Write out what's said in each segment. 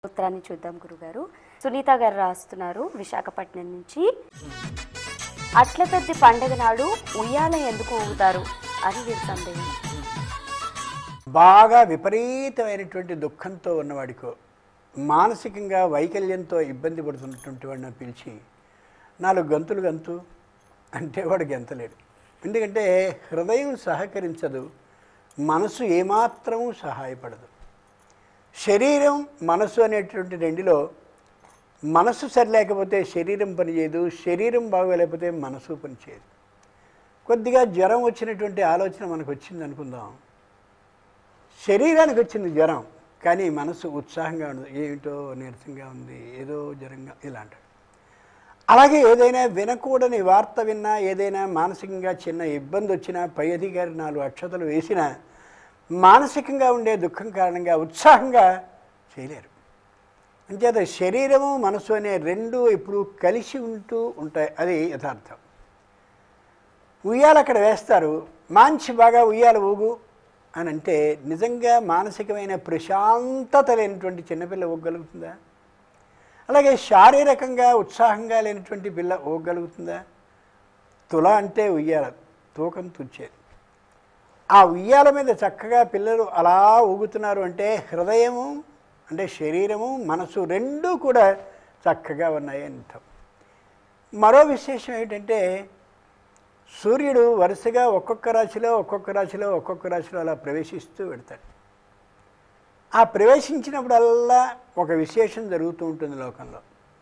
ఉత్తరాన్ని చూద్దాం గురుగారు సునీత గారు రాస్తున్నారు విశాఖపట్నం నుంచి అట్ల తద్ది పండగ నాడు ఉయ్యాల ఎందుకు ఊగుతారు అది వీరి సందేహం బాగా విపరీతమైనటువంటి దుఃఖంతో ఉన్నవాడికో మానసికంగా వైకల్యంతో ఇబ్బంది పడుతున్నటువంటి వాడిని పిలిచి నాలుగు గంతులు గంతు అంటే వాడు గెంతలేడు ఎందుకంటే హృదయం సహకరించదు మనసు ఏమాత్రము సహాయపడదు శరీరం మనసు అనేటువంటి రెండిలో మనసు సరిలేకపోతే శరీరం పనిచేయదు శరీరం బాగోలేకపోతే మనసు పనిచేయదు కొద్దిగా జ్వరం వచ్చినటువంటి ఆలోచన మనకు వచ్చింది అనుకుందాం శరీరానికి వచ్చింది జ్వరం కానీ మనసు ఉత్సాహంగా ఉండదు ఏమిటో నీరసంగా ఉంది ఏదో జ్వరంగా ఇలా అంటాడు అలాగే ఏదైనా వినకూడని వార్త విన్నా ఏదైనా మానసికంగా చిన్న ఇబ్బంది వచ్చినా పై అధికారి నాలుగు అక్షతలు వేసినా మానసికంగా ఉండే దుఃఖం కారణంగా ఉత్సాహంగా చేయలేరు అంచేత శరీరము మనసు అనే రెండు ఇప్పుడు కలిసి ఉంటూ ఉంటాయి అది యథార్థం ఉయ్యాలు అక్కడ వేస్తారు మంచి బాగా ఉయ్యాల ఊగు అని అంటే నిజంగా మానసికమైన ప్రశాంతత లేనటువంటి చిన్నపిల్ల ఊగగలుగుతుందా అలాగే శారీరకంగా ఉత్సాహంగా లేనటువంటి పిల్ల ఊగగలుగుతుందా తుల అంటే ఉయ్యాల తూకం తుచ్చేది ఆ ఉయ్యాల మీద చక్కగా పిల్లలు అలా ఊగుతున్నారు అంటే హృదయము అంటే శరీరము మనసు రెండూ కూడా చక్కగా ఉన్నాయి అంటాం మరో విశేషం ఏంటంటే సూర్యుడు వరుసగా ఒక్కొక్క రాశిలో ఒక్కొక్క రాశిలో ఒక్కొక్క రాశిలో అలా ప్రవేశిస్తూ పెడతాడు ఆ ప్రవేశించినప్పుడల్లా ఒక విశేషం జరుగుతూ ఉంటుంది లోకంలో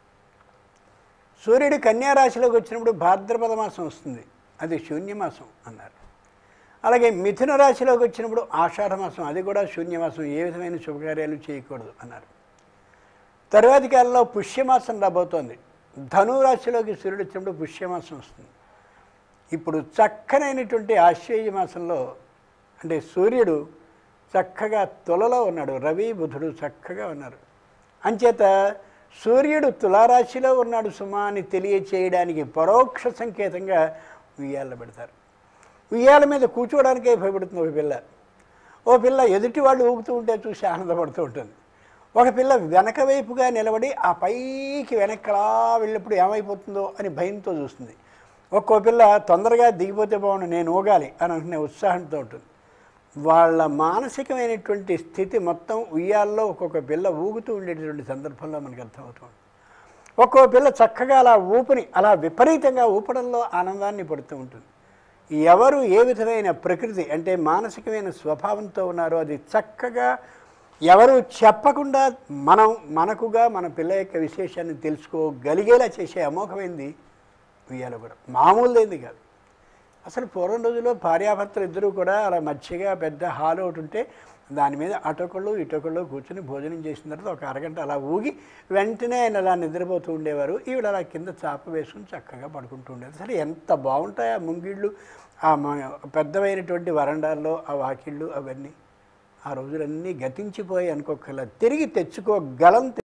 సూర్యుడు కన్యా రాశిలోకి వచ్చినప్పుడు భాద్రపద మాసం వస్తుంది అది శూన్యమాసం అన్నారు అలాగే మిథున రాశిలోకి వచ్చినప్పుడు ఆషాఢ మాసం అది కూడా శూన్యమాసం ఏ విధమైన శుభకార్యాలు చేయకూడదు అన్నారు తరువాతి కాలంలో పుష్యమాసం రాబోతోంది ధనురాశిలోకి సూర్యుడు వచ్చినప్పుడు పుష్యమాసం వస్తుంది ఇప్పుడు చక్కనైనటువంటి ఆశ్చర్య మాసంలో అంటే సూర్యుడు చక్కగా తులలో ఉన్నాడు రవి బుధుడు చక్కగా ఉన్నారు అంచేత సూర్యుడు తులారాశిలో ఉన్నాడు సుమా అని తెలియచేయడానికి పరోక్ష సంకేతంగా ఉయ్యాల పెడతారు ఉయ్యాల మీద కూర్చోవడానికే భయపడుతుంది ఒక పిల్ల ఓ పిల్ల ఎదుటి వాళ్ళు ఊగుతూ ఉంటే చూసి ఆనందపడుతూ ఉంటుంది ఒక పిల్ల వెనక వైపుగా నిలబడి ఆ పైకి వెనక్కలా వెళ్ళినప్పుడు ఏమైపోతుందో అని భయంతో చూస్తుంది ఒక్కో పిల్ల తొందరగా దిగిపోతే బాగుండు నేను ఊగాలి అని అనుకునే ఉత్సాహంతో ఉంటుంది వాళ్ళ మానసికమైనటువంటి స్థితి మొత్తం ఉయ్యాల్లో ఒక్కొక్క పిల్ల ఊగుతూ ఉండేటటువంటి సందర్భంలో మనకు అర్థమవుతుంది ఒక్కో పిల్ల చక్కగా అలా ఊపిని అలా విపరీతంగా ఊపడంలో ఆనందాన్ని పడుతూ ఉంటుంది ఎవరు ఏ విధమైన ప్రకృతి అంటే మానసికమైన స్వభావంతో ఉన్నారో అది చక్కగా ఎవరు చెప్పకుండా మనం మనకుగా మన పిల్ల యొక్క విశేషాన్ని తెలుసుకోగలిగేలా చేసే అమోఘమైంది ఉయ్యాల కూడా మామూలుదేంది కాదు అసలు పూర్వం రోజుల్లో భార్యాభర్తలు ఇద్దరూ కూడా అలా మధ్యగా పెద్ద హాల్ ఒకటి ఉంటే దాని మీద అటొకళ్ళు ఇటొకళ్ళు కూర్చుని భోజనం చేసిన తర్వాత ఒక అరగంట అలా ఊగి వెంటనే ఆయన అలా నిద్రపోతూ ఉండేవారు ఈవిడ అలా కింద చాప వేసుకుని చక్కగా పడుకుంటూ ఉండేది సరే ఎంత బాగుంటాయి ఆ ముంగిళ్ళు ఆ మ- పెద్దవైనటువంటి వరండాల్లో ఆ వాకిళ్ళు అవన్నీ ఆ రోజులన్నీ గతించిపోయి అనుకోకల్లా తిరిగి తెచ్చుకోగలం